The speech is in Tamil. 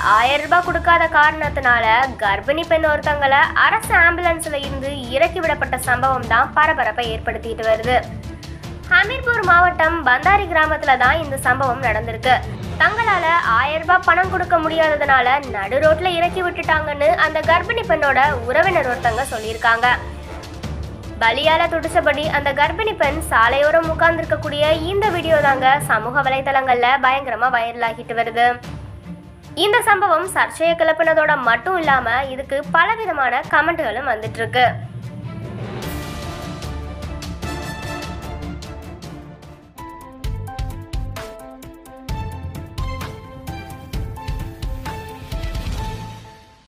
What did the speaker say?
ஆயிரம் ரூபாய் கொடுக்காத காரணத்தினால கர்ப்பிணி பெண் ஒருத்தங்களை அரசு ஆம்புலன்ஸ்ல இருந்து இறக்கி விடப்பட்ட சம்பவம் தான் பரபரப்பை ஏற்படுத்திட்டு வருது ஹமீர்பூர் மாவட்டம் பந்தாரி கிராமத்துல தான் இந்த சம்பவம் நடந்திருக்கு தங்களால ஆயிரம் ரூபாய் பணம் கொடுக்க முடியாததுனால நடு ரோட்ல இறக்கி விட்டுட்டாங்கன்னு அந்த கர்ப்பிணி பெண்ணோட உறவினர் ஒருத்தங்க சொல்லியிருக்காங்க பலியால துடிச்சபடி அந்த கர்ப்பிணி பெண் சாலையோரம் உட்கார்ந்துருக்கக்கூடிய இந்த வீடியோ தாங்க சமூக வலைதளங்கள்ல பயங்கரமா வைரலாகிட்டு வருது இந்த சம்பவம் சர்ச்சையை கிளப்பினதோட மட்டும் இல்லாம இதுக்கு பலவிதமான கமெண்ட்களும் வந்துட்டு இருக்கு